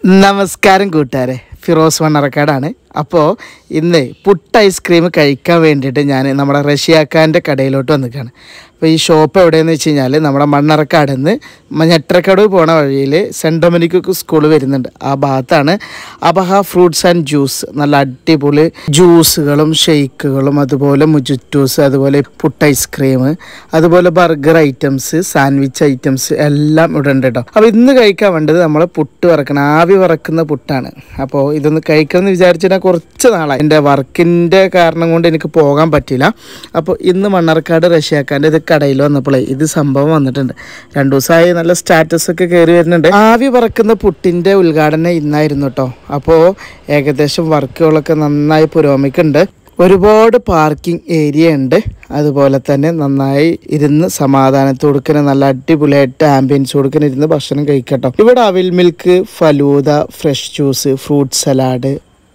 നമസ്കാരം കൂട്ടുകാരെ ഫിറോസ് വണ്ണറക്കാടാണ് അപ്പോൾ ഇന്ന് പുട്ട് ഐസ്ക്രീം കഴിക്കാൻ വേണ്ടിയിട്ട് ഞാൻ നമ്മുടെ റഷ്യാക്കാൻ്റെ കടയിലോട്ട് വന്നിക്കാണ് അപ്പോൾ ഈ ഷോപ്പ് എവിടെയെന്ന് വെച്ച് കഴിഞ്ഞാൽ നമ്മുടെ മണ്ണറക്കാട് നിന്ന് ഞെട്ടരക്കാട് പോണ വഴിയിൽ സെൻറ്റ് ഡൊമിനിക്ക് സ്കൂൾ വരുന്നുണ്ട് ആ ഭാഗത്താണ് അബഹ ഫ്രൂട്ട്സ് ആൻഡ് ജ്യൂസ് നല്ല അടിപൊളി ജ്യൂസുകളും ഷെയ്ക്കുകളും അതുപോലെ മുജുറ്റൂസ് അതുപോലെ പുട്ട് ഐസ്ക്രീം അതുപോലെ ബർഗർ ഐറ്റംസ് സാൻഡ്വിച്ച് ഐറ്റംസ് എല്ലാം ഇവിടെ ഉണ്ട് കേട്ടോ അപ്പോൾ ഇന്ന് കഴിക്കാൻ വേണ്ടത് നമ്മൾ പുട്ട് വറക്കണം ആവി വറക്കുന്ന പുട്ടാണ് അപ്പോൾ ഇതൊന്ന് കഴിക്കണം എന്ന് വിചാരിച്ചിട്ട് കുറച്ച് നാളായി എൻ്റെ വർക്കിൻ്റെ കാരണം കൊണ്ട് എനിക്ക് പോകാൻ പറ്റില്ല അപ്പോൾ ഇന്ന് മണ്ണാർക്കാട് റഷ്യാക്കാൻ്റെ ഇത് കടയിൽ വന്നപ്പോഴേ ഇത് സംഭവം വന്നിട്ടുണ്ട് രണ്ടു ദിവസമായി നല്ല സ്റ്റാറ്റസ് ഒക്കെ കയറി വരുന്നുണ്ട് ആവി പറക്കുന്ന പുട്ടിൻ്റെ ഉദ്ഘാടനം ഇന്നായിരുന്നു കേട്ടോ അപ്പോൾ ഏകദേശം വർക്കുകളൊക്കെ നന്നായി പുരോഗമിക്കുന്നുണ്ട് ഒരുപാട് പാർക്കിംഗ് ഏരിയ ഉണ്ട് അതുപോലെ തന്നെ നന്നായി ഇരുന്ന് സമാധാനത്തോട് കൊടുക്കുന്ന നല്ല അടിപൊളിയായിട്ട് ആംബിയൻസ് കൊടുക്കുന്ന ഇരുന്ന് ഭക്ഷണം കഴിക്കട്ടോ ഇവിടെ avil milk falooda fresh juice fruit salad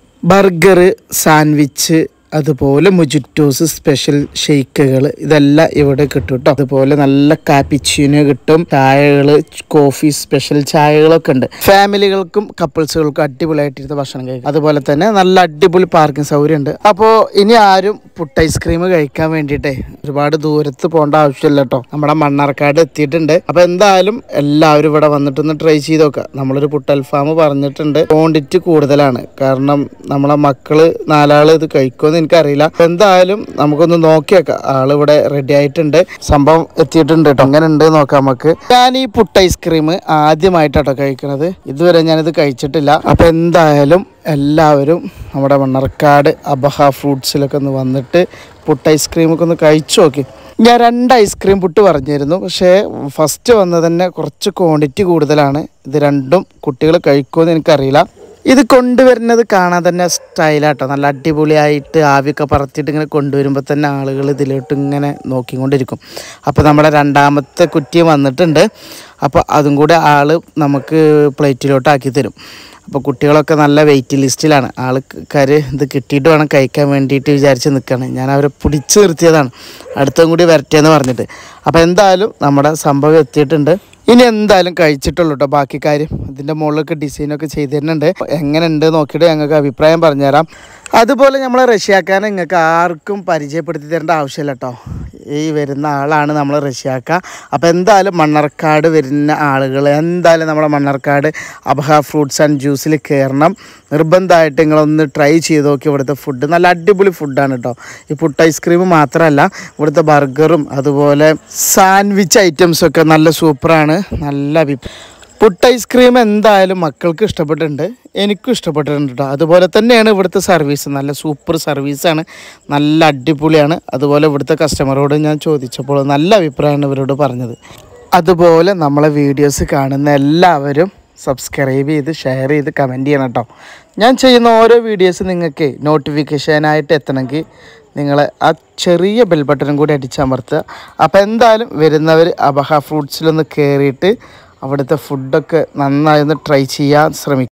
burger sandwich അതുപോലെ മുജിറ്റോസ് സ്പെഷ്യൽ ഷെയ്ക്കുകൾ ഇതെല്ലാം ഇവിടെ കിട്ടും കേട്ടോ അതുപോലെ നല്ല കാപ്പിച്ചീനോ കിട്ടും ചായകൾ കോഫി സ്പെഷ്യൽ ചായകളൊക്കെ ഉണ്ട് ഫാമിലികൾക്കും കപ്പിൾസുകൾക്കും അടിപൊളിയായിട്ടിരുന്ന ഭക്ഷണം കഴിക്കും അതുപോലെ തന്നെ നല്ല അടിപൊളി പാർക്കിംഗ് സൗകര്യം ഉണ്ട് അപ്പോൾ ഇനി ആരും പുട്ട് ഐസ്ക്രീം കഴിക്കാൻ വേണ്ടിയിട്ടേ ഒരുപാട് ദൂരത്ത് പോകേണ്ട ആവശ്യമില്ല കേട്ടോ നമ്മുടെ മണ്ണാർക്കാട് എത്തിയിട്ടുണ്ട് അപ്പോൾ എന്തായാലും എല്ലാവരും ഇവിടെ വന്നിട്ടൊന്ന് ട്രൈ ചെയ്ത് നോക്കുക നമ്മളൊരു പുട്ട് അൽഫാം പറഞ്ഞിട്ടുണ്ട് ക്വാണ്ടിറ്റി കൂടുതലാണ് കാരണം നമ്മളെ മക്കള് നാലാള് ഇത് കഴിക്കുമെന്ന് എനിക്കറിയില്ല അപ്പൊ എന്തായാലും നമുക്കൊന്ന് നോക്കിയേക്കാം ആള് ഇവിടെ റെഡി ആയിട്ടുണ്ട് സംഭവം എത്തിയിട്ടുണ്ട് കേട്ടോ അങ്ങനെ ഉണ്ട് നോക്കാം നമുക്ക് ഞാൻ ഈ പുട്ട് ഐസ്ക്രീം ആദ്യമായിട്ടാട്ടോ കഴിക്കണത് ഇതുവരെ ഞാനിത് കഴിച്ചിട്ടില്ല അപ്പൊ എന്തായാലും എല്ലാവരും നമ്മുടെ മണ്ണർക്കാട് അബഹ ഫ്രൂട്ട്സിലൊക്കെ ഒന്ന് വന്നിട്ട് പുട്ട് ഐസ്ക്രീമൊക്കെ ഒന്ന് കഴിച്ചു നോക്കി ഞാൻ രണ്ട് ഐസ്ക്രീം പുട്ട് പറഞ്ഞിരുന്നു പക്ഷേ ഫസ്റ്റ് വന്നത് തന്നെ കുറച്ച് ക്വാണ്ടിറ്റി കൂടുതലാണ് ഇത് രണ്ടും കുട്ടികൾ കഴിക്കുമെന്ന് എനിക്കറിയില്ല ഇത് കൊണ്ടുവരുന്നത് കാണാൻ തന്നെ സ്റ്റൈലാട്ടോ നല്ല അടിപൊളിയായിട്ട് ആവിയൊക്കെ പറത്തിയിട്ട് ഇങ്ങനെ കൊണ്ടുവരുമ്പോൾ തന്നെ ആളുകൾ ഇതിലോട്ട് ഇങ്ങനെ നോക്കിക്കൊണ്ടിരിക്കും അപ്പോൾ നമ്മുടെ രണ്ടാമത്തെ കുറ്റി വന്നിട്ടുണ്ട് അപ്പോൾ അതും കൂടെ ആൾ നമുക്ക് പ്ലേറ്റിലോട്ട് ആക്കി തരും അപ്പോൾ കുട്ടികളൊക്കെ നല്ല വെയിറ്റ് ലിസ്റ്റിലാണ് ആൾ കര് ഇത് കിട്ടിയിട്ട് വേണം കഴിക്കാൻ വേണ്ടിയിട്ട് വിചാരിച്ച് നിൽക്കുകയാണ് ഞാൻ അവരെ പിടിച്ചു നിർത്തിയതാണ് അടുത്തും കൂടി വരട്ടെന്ന് പറഞ്ഞിട്ട് അപ്പോൾ എന്തായാലും നമ്മുടെ സംഭവം എത്തിയിട്ടുണ്ട് ഇനി എന്തായാലും കഴിച്ചിട്ടുള്ളൂ കേട്ടോ ബാക്കി കാര്യം ഇതിൻ്റെ മുകളിലൊക്കെ ഡിസൈനൊക്കെ ചെയ്ത് തരുന്നുണ്ട് എങ്ങനെ ഉണ്ട് നോക്കിയിട്ട് ഞങ്ങൾക്ക് അഭിപ്രായം പറഞ്ഞുതരാം അതുപോലെ നമ്മൾ റഷ്യാക്കാൻ നിങ്ങൾക്ക് ആർക്കും പരിചയപ്പെടുത്തി തരേണ്ട ആവശ്യമില്ല കേട്ടോ ഈ വരുന്ന ആളാണ് നമ്മൾ റഷ്യാക്ക അപ്പോൾ എന്തായാലും മണ്ണർക്കാട് വരുന്ന ആളുകൾ എന്തായാലും നമ്മുടെ മണ്ണർക്കാട് അബഹ ഫ്രൂട്ട്സ് ആൻഡ് ജ്യൂസിൽ കയറണം നിർബന്ധമായിട്ട് നിങ്ങളൊന്ന് ട്രൈ ചെയ്ത് നോക്കി ഇവിടുത്തെ ഫുഡ് നല്ല അടിപൊളി ഫുഡാണ് കേട്ടോ ഈ പുട്ട് ഐസ്ക്രീം മാത്രമല്ല ഇവിടുത്തെ ബർഗറും അതുപോലെ സാൻഡ്വിച്ച് ഐറ്റംസൊക്കെ നല്ല സൂപ്പറാണ് നല്ല അഭിപ്രായം പുട്ട് ഐസ്ക്രീം എന്തായാലും മക്കൾക്ക് ഇഷ്ടപ്പെട്ടിട്ടുണ്ട് എനിക്കും ഇഷ്ടപ്പെട്ടിട്ടുണ്ട് കേട്ടോ അതുപോലെ തന്നെയാണ് ഇവിടുത്തെ സർവീസ് നല്ല സൂപ്പർ സർവീസാണ് നല്ല അടിപൊളിയാണ് അതുപോലെ ഇവിടുത്തെ കസ്റ്റമറോട് ഞാൻ ചോദിച്ചപ്പോൾ നല്ല അഭിപ്രായമാണ് ഇവരോട് പറഞ്ഞത് അതുപോലെ നമ്മളെ വീഡിയോസ് കാണുന്ന എല്ലാവരും സബ്സ്ക്രൈബ് ചെയ്ത് ഷെയർ ചെയ്ത് കമൻറ്റ് ചെയ്യണം കേട്ടോ ഞാൻ ചെയ്യുന്ന ഓരോ വീഡിയോസ് നിങ്ങൾക്ക് നോട്ടിഫിക്കേഷനായിട്ട് എത്തണമെങ്കിൽ നിങ്ങൾ ആ ചെറിയ ബെൽ ബട്ടണും കൂടി അടിച്ചമർത്തുക അപ്പോൾ എന്തായാലും വരുന്നവർ അബഹ ഫ്രൂട്ട്സിലൊന്ന് കയറിയിട്ട് അവിടുത്തെ ഫുഡൊക്കെ നന്നായി ഒന്ന് ട്രൈ ചെയ്യാൻ ശ്രമിക്കും